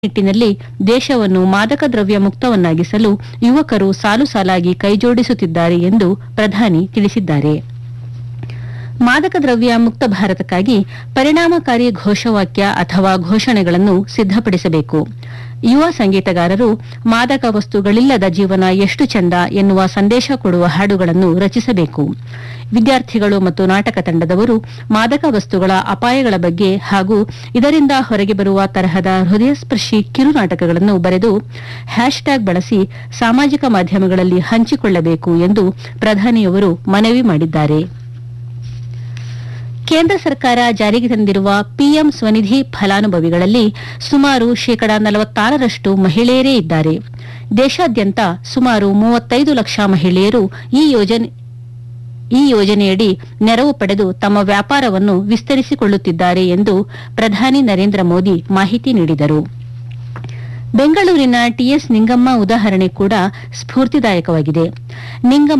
ನಿಟ್ಟಿನಲ್ಲಿ ದೇಶವನ್ನು ಮಾದಕ ದ್ರವ್ಯ ಮುಕ್ತವನ್ನಾಗಿಸಲು ಯುವಕರು ಸಾಲು ಸಾಲಾಗಿ ಕೈಜೋಡಿಸುತ್ತಿದ್ದಾರೆ ಎಂದು ಪ್ರಧಾನಿ ತಿಳಿಸಿದ್ದಾರೆ ಮಾದಕ ದ್ರವ್ಯ ಮುಕ್ತ ಭಾರತಕ್ಕಾಗಿ ಪರಿಣಾಮಕಾರಿ ಘೋಷವಾಕ್ಯ ಅಥವಾ ಘೋಷಣೆಗಳನ್ನು ಸಿದ್ಧಪಡಿಸಬೇಕು ಯುವ ಸಂಗೀತಗಾರರು ಮಾದಕ ವಸ್ತುಗಳಿಲ್ಲದ ಜೀವನ ಎಷ್ಟು ಚಂದ ಎನ್ನುವ ಸಂದೇಶ ಕೊಡುವ ಹಾಡುಗಳನ್ನು ರಚಿಸಬೇಕು ವಿದ್ಯಾರ್ಥಿಗಳು ಮತ್ತು ನಾಟಕ ತಂಡದವರು ಮಾದಕ ವಸ್ತುಗಳ ಅಪಾಯಗಳ ಬಗ್ಗೆ ಹಾಗೂ ಇದರಿಂದ ಹೊರಗೆ ಬರುವ ತರಹದ ಹೃದಯಸ್ಪರ್ಶಿ ಕಿರುನಾಟಕಗಳನ್ನು ಬರೆದು ಹ್ಯಾಶ್ಟ್ಯಾಗ್ ಬಳಸಿ ಸಾಮಾಜಿಕ ಮಾಧ್ಯಮಗಳಲ್ಲಿ ಹಂಚಿಕೊಳ್ಳಬೇಕು ಎಂದು ಪ್ರಧಾನಿಯವರು ಮನವಿ ಮಾಡಿದ್ದಾರೆ ಕೇಂದ್ರ ಸರ್ಕಾರ ಜಾರಿಗೆ ತಂದಿರುವ ಪಿಎಂ ಸ್ವನಿಧಿ ಫಲಾನುಭವಿಗಳಲ್ಲಿ ಸುಮಾರು ಶೇಕಡಾ ನಲವತ್ತಾರರಷ್ಟು ಮಹಿಳೆಯರೇ ಇದ್ದಾರೆ ದೇಶಾದ್ಯಂತ ಸುಮಾರು ಮೂವತ್ತೈದು ಲಕ್ಷ ಮಹಿಳೆಯರು ಈ ಯೋಜನೆ ಈ ಯೋಜನೆಯಡಿ ನೆರವು ಪಡೆದು ತಮ್ಮ ವ್ಯಾಪಾರವನ್ನು ವಿಸ್ತರಿಸಿಕೊಳ್ಳುತ್ತಿದ್ದಾರೆ ಎಂದು ಪ್ರಧಾನಿ ನರೇಂದ್ರ ಮೋದಿ ಮಾಹಿತಿ ನೀಡಿದರು ಬೆಂಗಳೂರಿನ ಟಿಎಸ್ ನಿಂಗಮ್ಮ ಉದಾಹರಣೆ ಕೂಡ ಸ್ಫೂರ್ತಿದಾಯಕವಾಗಿದೆ ನಿಂಗಮ್ಮ